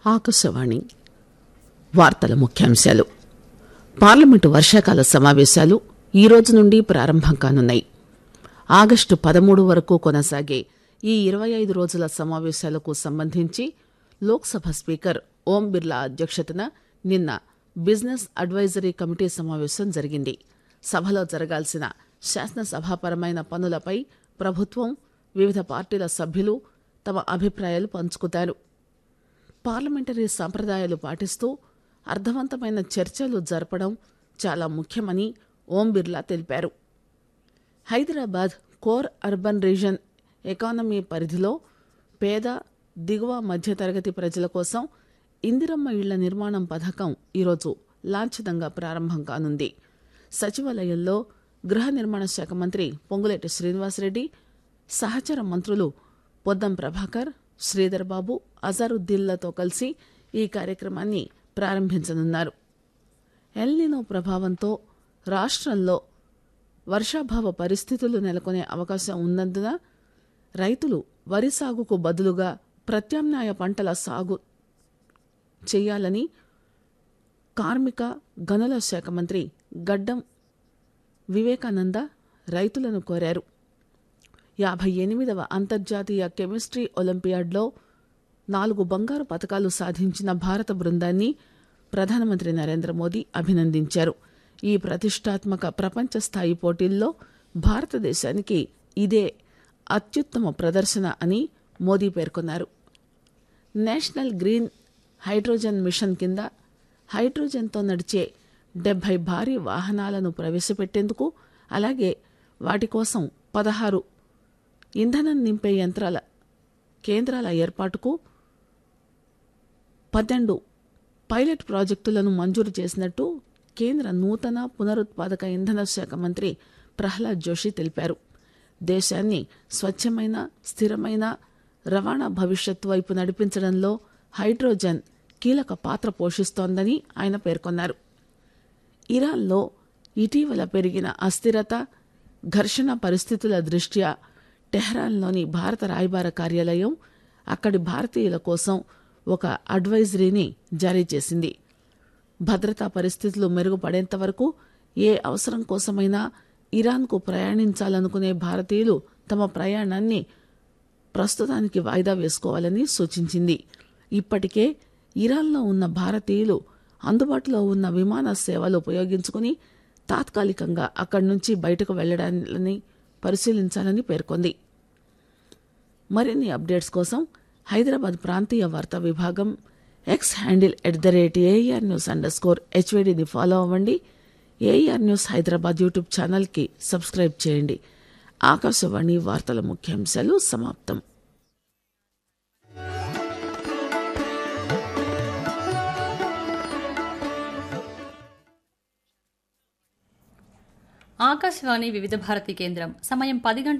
ఆకాశవాణి వార్తల ముఖ్యాంశాలు పార్లమెంటు వర్షాకాల సమావేశాలు ఈ రోజు నుండి ప్రారంభం కానున్నాయి ఆగస్టు పదమూడు వరకు కొనసాగే ఈ ఇరవై ఐదు రోజుల సమావేశాలకు సంబంధించి లోక్సభ స్పీకర్ ఓం బిర్లా అధ్యక్షతన నిన్న బిజినెస్ అడ్వైజరీ కమిటీ సమావేశం జరిగింది సభలో జరగాల్సిన శాసనసభాపరమైన పనులపై ప్రభుత్వం వివిధ పార్టీల సభ్యులు తమ అభిప్రాయాలు పంచుకుతారు పార్లమెంటరీ సంప్రదాయాలు పాటిస్తూ అర్థవంతమైన చర్చలు జరపడం చాలా ముఖ్యమని ఓం బిర్లా తెలిపారు Hyderabad core urban region economy పరిధిలో పేద దిగువ మధ్యతరగతి ప్రజల కోసం ఇందిరమ్మ ఇళ్ల నిర్మాణం పథకం ఈరోజు లాంఛనంగా ప్రారంభం కానుంది సచివాలయంలో గృహ నిర్మాణ శాఖ మంత్రి పొంగులేటి శ్రీనివాసరెడ్డి సహచర మంత్రులు పొద్దం ప్రభాకర్ శ్రీధర్ బాబు అజారుద్దీన్లతో కలిసి ఈ కార్యక్రమాన్ని ప్రారంభించనున్నారు ఎల్నినో ప్రభావంతో రాష్ట్రంలో వర్షాభావ పరిస్థితులు నెలకొనే అవకాశం ఉన్నందున రైతులు వరి సాగుకు బదులుగా ప్రత్యామ్నాయ పంటల సాగు చేయాలని కార్మిక గనుల శాఖ మంత్రి గడ్డం వివేకానంద రైతులను కోరారు యాభై ఎనిమిదవ అంతర్జాతీయ కెమిస్ట్రీ ఒలింపియాడ్లో నాలుగు బంగారు పతకాలు సాధించిన భారత బృందాన్ని ప్రధానమంత్రి నరేంద్ర మోదీ అభినందించారు ఈ ప్రతిష్టాత్మక ప్రపంచ స్థాయి పోటీల్లో భారతదేశానికి ఇదే అత్యుత్తమ ప్రదర్శన అని మోదీ పేర్కొన్నారు నేషనల్ గ్రీన్ హైడ్రోజన్ మిషన్ కింద హైడ్రోజన్తో నడిచే డెబ్బై భారీ వాహనాలను ప్రవేశపెట్టేందుకు అలాగే వాటి కోసం పదహారు ఇంధనం నింపే యంత్రాల కేంద్రాల ఏర్పాటుకు పన్నెండు పైలట్ ప్రాజెక్టులను మంజూరు చేసినట్టు కేంద్ర నూతన పునరుత్పాదక ఇంధన శాఖ మంత్రి ప్రహ్లాద్ జోషి తెలిపారు దేశాన్ని స్వచ్ఛమైన స్థిరమైన రవాణా భవిష్యత్తు వైపు నడిపించడంలో హైడ్రోజన్ కీలక పాత్ర పోషిస్తోందని ఆయన పేర్కొన్నారు ఇరాన్లో ఇటీవల పెరిగిన అస్థిరత ఘర్షణ పరిస్థితుల దృష్ట్యా టెహ్రాన్లోని భారత రాయబార కార్యాలయం అక్కడి భారతీయుల కోసం ఒక అడ్వైజరీని జారీ చేసింది భద్రతా పరిస్థితులు మెరుగుపడేంత వరకు ఏ అవసరం కోసమైనా ఇరాన్కు ప్రయాణించాలనుకునే భారతీయులు తమ ప్రయాణాన్ని ప్రస్తుతానికి వాయిదా వేసుకోవాలని సూచించింది ఇప్పటికే ఇరాన్లో ఉన్న భారతీయులు అందుబాటులో ఉన్న విమాన సేవలు ఉపయోగించుకుని తాత్కాలికంగా అక్కడి నుంచి బయటకు వెళ్లడాన్ని పరిశీలించాలని పేర్కొంది మరిన్ని అప్డేట్స్ కోసం హైదరాబాద్ ప్రాంతీయ వార్తా విభాగం X handle at the rate AIR news underscore హెచ్వేడిని ఫాలో అవ్వండి ఏఆర్ న్యూస్ హైదరాబాద్ యూట్యూబ్ ఛానల్కి సబ్స్క్రైబ్ చేయండి ఆకాశవాణి వార్తల ముఖ్యాంశాలు సమాప్తం ఆకాశవాణి వివిధ భారతి కేంద్రం సమయం పది గంటల